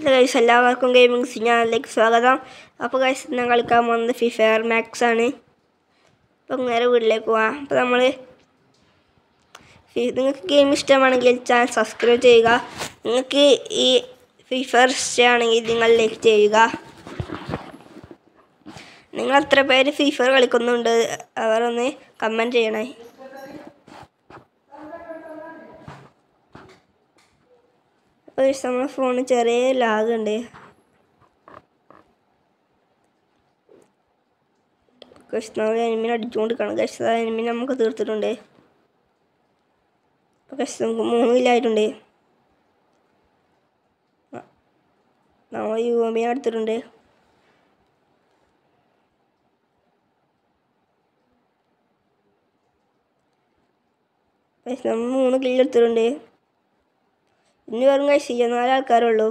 Guys എല്ലാവർക്കും gaming ചാനലിലേക്ക് സ്വാഗതം അപ്പോൾ ഗൈസ് ഞാൻ കളിക്കാൻ പോകുന്നത് ഫ്രീ ഫയർ മാക്സ് ആണ് അപ്പോൾ നേരെ വീട്ടിലേക്ക് പോവാം അപ്പോൾ നമ്മൾ നിങ്ങൾക്ക് ഗെയിം ഇഷ്ടമാണെങ്കിൽ ചാനൽ സബ്സ്ക്രൈബ് ചെയ്യുക നിങ്ങൾക്ക് ഈ ഫ്രീ ഫയർ ഇഷ്ടമാണെങ്കിൽ നിങ്ങൾ ലൈക്ക് ചെയ്യുക നിങ്ങൾ എത്ര പേര് ഫ്രീ ഫയർ കളിക്കുന്നുണ്ട് അവർ ഒന്ന് കമൻറ്റ് ചെയ്യണേ ഒരു നമ്മുടെ ഫോണിൽ ചെറിയ ലാഗ് ഉണ്ട് കൃഷ്ണ എനിമിനെ അടിച്ചുകൊണ്ടിരിക്കണം കൃഷ്ണ എനിമിനെ നമുക്ക് തീർത്തിട്ടുണ്ട് അപ്പോൾ കൃഷ്ണ നമുക്ക് മൂന്ന് കില്ലായിട്ടുണ്ട് നമ്മൾ യു എം ബിനെ എടുത്തിട്ടുണ്ട് കൃഷ്ണ നമ്മൾ മൂന്ന് കില്ല് എടുത്തിട്ടുണ്ട് ഇനി വെറും കഴിച്ചില്ല നാല് ആൾക്കാരുള്ളൂ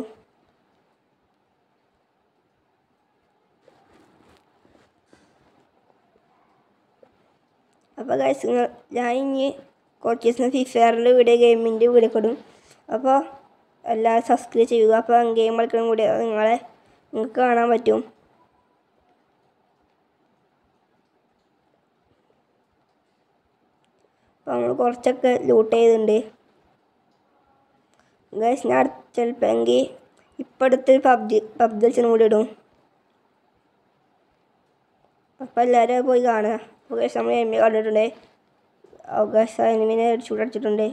അപ്പോൾ കഴിച്ച് ഞാൻ ഇനി കുറച്ച് ദിവസം ഫ്രീ ഫയറിൻ്റെ വീഡിയോ ഗെയിമിൻ്റെ വീഡിയോ കൊടും അപ്പോൾ എല്ലാവരും സബ്സ്ക്രൈബ് ചെയ്യുക അപ്പോൾ ഗെയിം കളിക്കണം കൂടി നിങ്ങളെ നിങ്ങൾക്ക് കാണാൻ പറ്റും അപ്പോൾ നമ്മൾ കുറച്ചൊക്കെ ലൂട്ട് ചെയ്തിട്ടുണ്ട് ഗൈസ് ഞാൻ ചിലപ്പോഴെങ്കിൽ ഇപ്പം അടുത്ത് പബ്ജി പബ്ജി കളിച്ചും കൂടി ഇടും അപ്പോൾ എല്ലാവരും പോയി കാണുക അപ്പോൾ ഗൈസ് നമ്മൾ എമ്മി കണ്ടിട്ടുണ്ട് ഗൈസ് എനിമിനെ ചൂടടിച്ചിട്ടുണ്ട്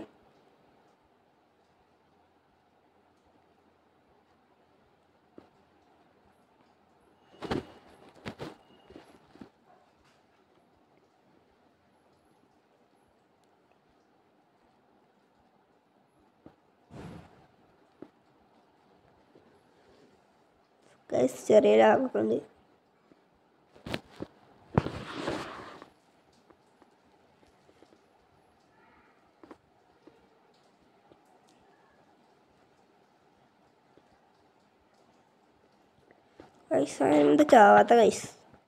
ഗൈസ് ചെറിയ ലാഗൊക്കെ ഉണ്ട് ഗൈസ് എന്ത് ചാവാത്ത ഗൈസ്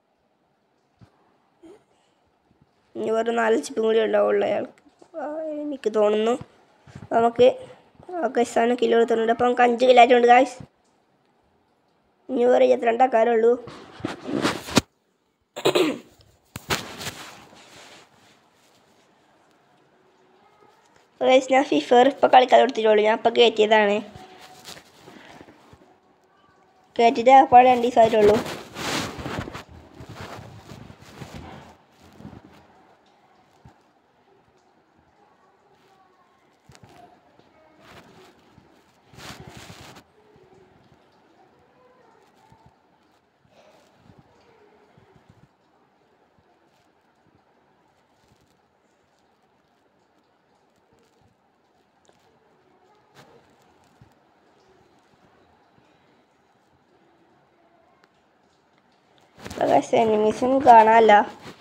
ഇനി ഒരു നാല് ചിപ്പും കൂടി ഉണ്ടാവുള്ളൂ അയാൾക്ക് എനിക്ക് തോന്നുന്നു നമുക്ക് ഗൈസാണ് കിലോ എടുത്തിട്ടുണ്ട് അപ്പോൾ നമുക്ക് അഞ്ച് കിലായിട്ടുണ്ട് ഗൈസ് ഇനി ഒരു ഇരുപത്തിരണ്ടാക്കാരുള്ളൂ ഗൈസ് ഞാൻ ഫിഫർ ഇപ്പോൾ കളിക്കാൻ കൊടുത്തിട്ടുള്ളൂ ഞാൻ ഇപ്പോൾ കയറ്റിയതാണ് കയറ്റിയിട്ട് അപ്പോൾ രണ്ട് ദിവസമായിട്ടുള്ളൂ പക്ഷേ എനിമീസും കാണാനല്ല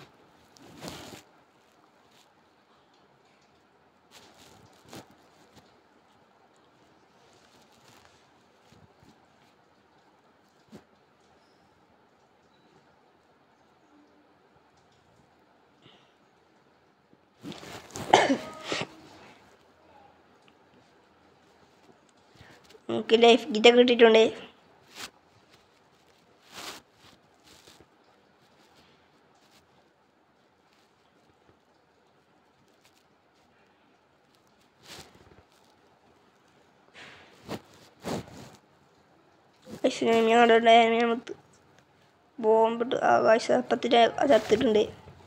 നമുക്ക് ലൈഫ് ഗീറ്റൊക്കെ കിട്ടിയിട്ടുണ്ട് ഞങ്ങളുടെ നമുക്ക് ബോംബിട്ട് ആകാശ അപ്പത്തിൻ്റെ ചത്തിട്ടുണ്ട്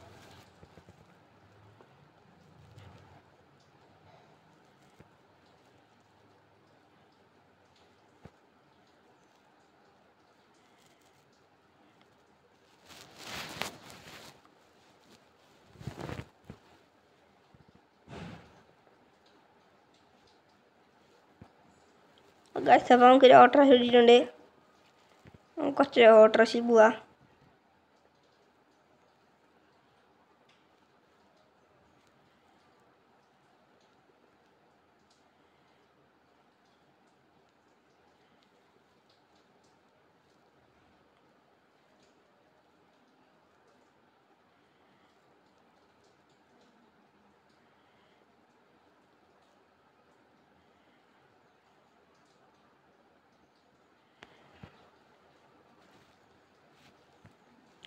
ഗൈസ് അപ്പോൾ നമുക്കൊരു ഓട്ടോറിക്ഷ കിട്ടിയിട്ടുണ്ട് കുറച്ച് ഓട്ടോറിക്ഷയിൽ പോവാം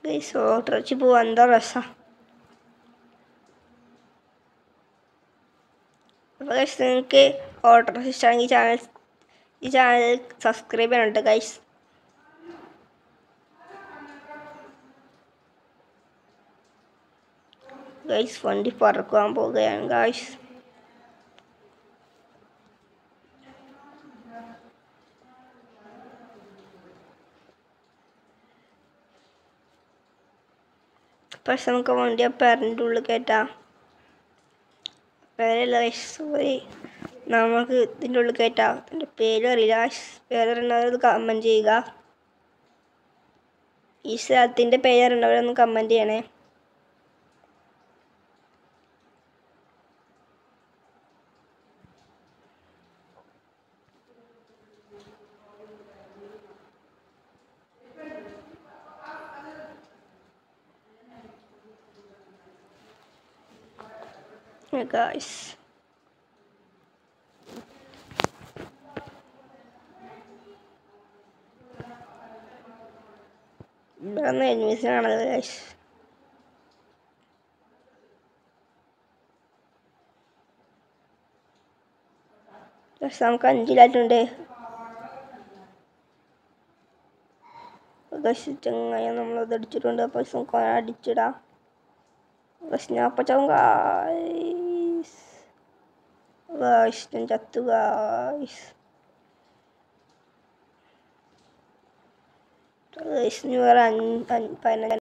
ഗൈസ് ഓട്ടോറിച്ച് പോവാൻ എന്താ രസം അപ്പോൾ ഗൈസ് നിങ്ങൾക്ക് ഓട്ടോറിച്ച് ഇഷ്ടമാണെങ്കിൽ ചാനൽ ഈ ചാനൽ സബ്സ്ക്രൈബ് ചെയ്യണം കേട്ടോ ഗൈസ് ഗൈസ് വണ്ടി പറക്കുവാൻ പോവുകയാണ് ഗൈസ് പക്ഷെ നമുക്ക് വണ്ടി ആ പേരൻ്റെ ഉള്ളിൽ കയറ്റാം പേരല്ല സോറി നമുക്ക് ഇതിൻ്റെ ഉള്ളിൽ കയറ്റാം ഇതിൻ്റെ പേര് അറിയില്ല പേരറിയുന്നവരത് കമൻറ്റ് ചെയ്യുക ഈ സ്ഥലത്തിൻ്റെ പേരറിയുന്നവരൊന്ന് കമൻറ്റ് ചെയ്യണേ Yeah, guys. ഇവിടെ നിന്ന് എനിമീസിനാണത് ഗൈസ് പക്ഷെ നമുക്ക് അഞ്ചിലായിട്ടുണ്ട് ഗൈസ് ചങ്ങായ നമ്മളത് അടിച്ചിട്ടുണ്ട് അപ്പോൾ നമുക്ക് അടിച്ചിടാം ഗൈസ് ഞാൻ അപ്പം ചാവും ഗൈസ് ഗൈസ് ഞാൻ ചത്തു ഗൈസ് ഗൈസ് ഇനി വേറെ അഞ്ച് പതിനഞ്ച്